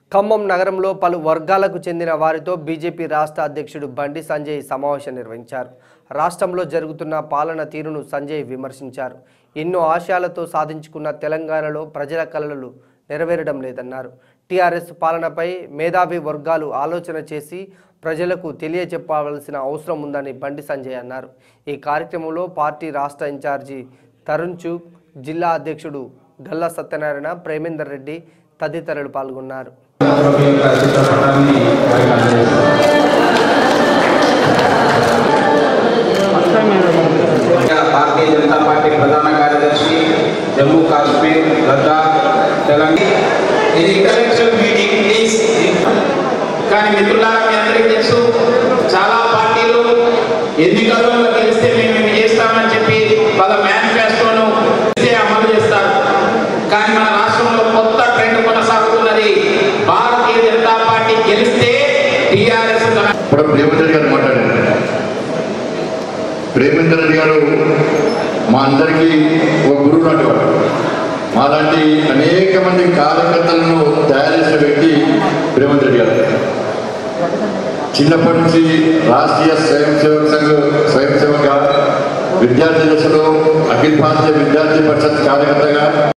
ఖమ్మం నగరంలో పలు వర్గాలకు చెందిన వారితో బీజేపీ రాష్ట్ర అధ్యక్షుడు బండి సంజయ్ సమావేశం నిర్వహించారు రాష్ట్రంలో జరుగుతున్న పాలన తీరును సంజయ్ విమర్శించారు ఎన్నో ఆశయాలతో సాధించుకున్న తెలంగాణలో ప్రజల కలలు నెరవేరడం లేదన్నారు టీఆర్ఎస్ పాలనపై మేధావి వర్గాలు ఆలోచన చేసి ప్రజలకు తెలియచెప్పవలసిన అవసరం ఉందని బండి సంజయ్ అన్నారు ఈ కార్యక్రమంలో పార్టీ రాష్ట్ర ఇన్ఛార్జి తరుణ్ చూక్ జిల్లా అధ్యక్షుడు గల్లా సత్యనారాయణ ప్రేమేందర్ రెడ్డి తదితరులు పాల్గొన్నారు యొక్క చిత్రపటాన్ని వారికి అందజేస్తారు. భారతీయ జనతా పార్టీ ప్రధాన కార్యదర్శి జమ్మూ కాశ్మీర్ లద్దాఖ్ తెలంగాణ ఇది ఇంటలెక్చువల్ మీటింగ్ ప్లీజ్ కానీ మిత్రులారా మీ అందరికీ తెలుసు చాలా పార్టీలు ఎన్నికల్లో గెలిస్తే మేము ఇవి చేస్తామని చెప్పి వాళ్ళ మేనిఫెస్టోను అమలు చేస్తారు కానీ మన రాష్ట్రంలో కొత్త ట్రెండ్ కొనసాగుతున్నది భారతీయ జనతా పార్టీ గెలిస్తే టీఆర్ఎస్ ఇప్పుడు ప్రేమేంద్ర రెడ్డి గారు మాట్లాడారు ప్రేమేంద్ర రెడ్డి గారు మా అందరికీ ఒక గురువు లాంటి వాడు మాలాంటి అనేక మంది కార్యకర్తలను తయారు చేసిన వ్యక్తి ప్రేమేంద్ర రెడ్డి గారు చిన్నప్పటి నుంచి రాష్ట్రీయ స్వయం సేవక సంఘ స్వయం సేవక విద్యార్థి దశలో అఖిల భారతీయ విద్యార్థి పరిషత్ కార్యకర్తగా